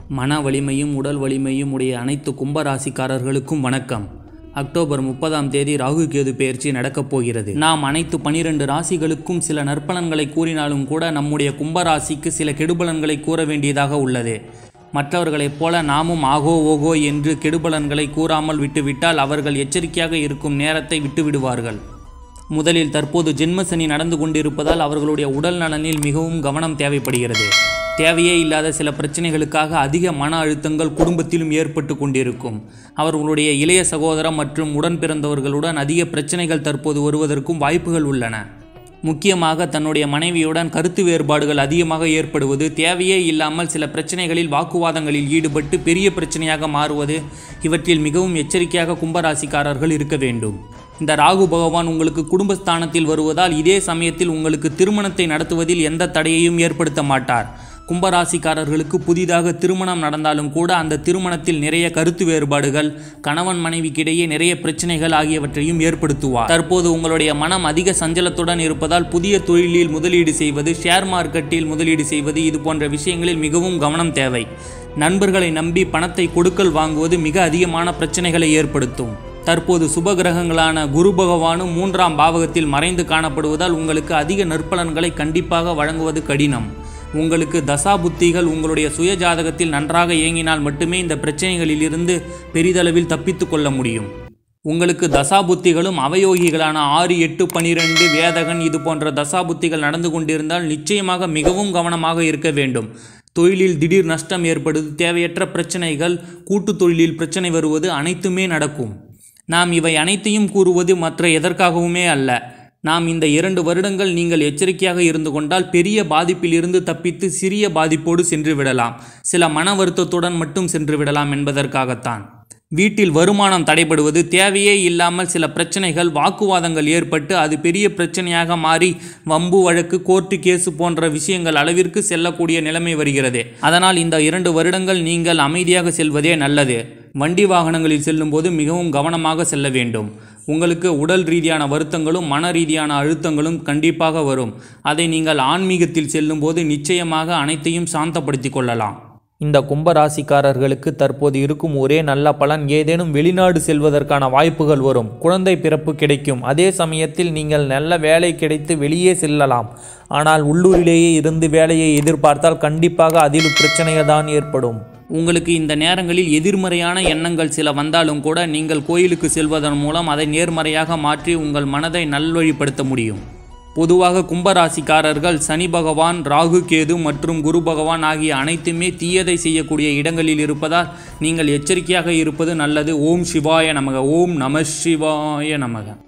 மன வலிமையும் உடல் வலிமையும் உடைய அனைத்து கும்பராசிக்காரர்களுக்கும் வணக்கம் அக்டோபர் முப்பதாம் தேதி ராகு கேது பெயர்ச்சி நடக்கப் போகிறது நாம் அனைத்து பனிரெண்டு ராசிகளுக்கும் சில நற்பலன்களை கூறினாலும் கூட நம்முடைய கும்பராசிக்கு சில கெடுபலன்களை கூற வேண்டியதாக உள்ளது மற்றவர்களைப் போல நாமும் ஆகோ ஓகோ என்று கெடுபலன்களை கூறாமல் விட்டுவிட்டால் அவர்கள் எச்சரிக்கையாக இருக்கும் நேரத்தை விட்டுவிடுவார்கள் முதலில் தற்போது ஜென்மசனி நடந்து கொண்டிருப்பதால் அவர்களுடைய உடல் நலனில் மிகவும் கவனம் தேவைப்படுகிறது தேவையே இல்லாத சில பிரச்சனைகளுக்காக அதிக மன அழுத்தங்கள் குடும்பத்திலும் ஏற்பட்டு கொண்டிருக்கும் அவர்களுடைய இளைய சகோதரம் மற்றும் உடன் பிறந்தவர்களுடன் அதிக பிரச்சனைகள் தற்போது வருவதற்கும் வாய்ப்புகள் உள்ளன முக்கியமாக தன்னுடைய மனைவியுடன் கருத்து வேறுபாடுகள் அதிகமாக ஏற்படுவது தேவையே இல்லாமல் சில பிரச்சனைகளில் வாக்குவாதங்களில் ஈடுபட்டு பெரிய பிரச்சனையாக மாறுவது இவற்றில் மிகவும் எச்சரிக்கையாக கும்பராசிக்காரர்கள் இருக்க வேண்டும் இந்த ராகு பகவான் உங்களுக்கு குடும்பஸ்தானத்தில் வருவதால் இதே சமயத்தில் உங்களுக்கு திருமணத்தை நடத்துவதில் எந்த தடையையும் ஏற்படுத்த மாட்டார் கும்பராசிக்காரர்களுக்கு புதிதாக திருமணம் நடந்தாலும் கூட அந்த திருமணத்தில் நிறைய கருத்து வேறுபாடுகள் கணவன் மனைவிக்கிடையே நிறைய பிரச்சனைகள் ஆகியவற்றையும் ஏற்படுத்துவார் தற்போது உங்களுடைய மனம் அதிக சஞ்சலத்துடன் இருப்பதால் புதிய தொழிலில் முதலீடு செய்வது ஷேர் மார்க்கெட்டில் முதலீடு செய்வது இது போன்ற விஷயங்களில் மிகவும் கவனம் தேவை நண்பர்களை நம்பி பணத்தை கொடுக்கல் வாங்குவது மிக அதிகமான பிரச்சனைகளை ஏற்படுத்தும் தற்போது சுப கிரகங்களான குரு பகவானும் மூன்றாம் பாவகத்தில் மறைந்து காணப்படுவதால் உங்களுக்கு அதிக நற்பலன்களை கண்டிப்பாக வழங்குவது கடினம் உங்களுக்கு தசா புத்திகள் உங்களுடைய சுய ஜாதகத்தில் நன்றாக இயங்கினால் மட்டுமே இந்த பிரச்சனைகளிலிருந்து பெரிதளவில் தப்பித்து கொள்ள முடியும் உங்களுக்கு தசாபுத்திகளும் அவயோகிகளான ஆறு எட்டு பனிரெண்டு வேதகன் இது போன்ற தசாபுத்திகள் நடந்து கொண்டிருந்தால் நிச்சயமாக மிகவும் கவனமாக இருக்க வேண்டும் தொழிலில் திடீர் நஷ்டம் ஏற்படுவது தேவையற்ற பிரச்சனைகள் கூட்டு தொழிலில் பிரச்சனை வருவது அனைத்துமே நடக்கும் நாம் இவை அனைத்தையும் கூறுவது மற்ற எதற்காகவுமே அல்ல நாம் இந்த இரண்டு வருடங்கள் நீங்கள் எச்சரிக்கையாக இருந்து கொண்டால் பெரிய பாதிப்பிலிருந்து தப்பித்து சிறிய பாதிப்போடு சென்று விடலாம் சில மன வருத்தத்துடன் மட்டும் சென்று விடலாம் என்பதற்காகத்தான் வீட்டில் வருமானம் தடைபடுவது தேவையே இல்லாமல் சில பிரச்சனைகள் வாக்குவாதங்கள் ஏற்பட்டு அது பெரிய பிரச்சனையாக மாறி வம்பு வழக்கு கோர்ட்டு கேஸு போன்ற விஷயங்கள் அளவிற்கு செல்லக்கூடிய நிலைமை வருகிறது அதனால் இந்த இரண்டு வருடங்கள் நீங்கள் அமைதியாக செல்வதே நல்லது வண்டி வாகனங்களில் செல்லும்போது மிகவும் கவனமாக செல்ல வேண்டும் உங்களுக்கு உடல் ரீதியான வருத்தங்களும் மன ரீதியான அழுத்தங்களும் கண்டிப்பாக வரும் அதை நீங்கள் ஆன்மீகத்தில் செல்லும்போது நிச்சயமாக அனைத்தையும் சாந்தப்படுத்திக் கொள்ளலாம் இந்த கும்பராசிக்காரர்களுக்கு தற்போது இருக்கும் ஒரே நல்ல பலன் ஏதேனும் வெளிநாடு செல்வதற்கான வாய்ப்புகள் வரும் குழந்தை பிறப்பு கிடைக்கும் அதே சமயத்தில் நீங்கள் நல்ல வேலை கிடைத்து வெளியே செல்லலாம் ஆனால் உள்ளூரிலேயே இருந்து வேலையை எதிர்பார்த்தால் கண்டிப்பாக அதில் பிரச்சனைகள் தான் ஏற்படும் உங்களுக்கு இந்த நேரங்களில் எதிர்மறையான எண்ணங்கள் சில வந்தாலும் கூட நீங்கள் கோயிலுக்கு செல்வதன் மூலம் அதை நேர்மறையாக மாற்றி உங்கள் மனதை நல்வழிப்படுத்த முடியும் பொதுவாக கும்பராசிக்காரர்கள் சனி பகவான் ராகு கேது மற்றும் குரு பகவான் ஆகிய அனைத்துமே தீயதை செய்யக்கூடிய இடங்களில் இருப்பதால் நீங்கள் எச்சரிக்கையாக இருப்பது நல்லது ஓம் சிவாய நமக ஓம் நம சிவாய நமக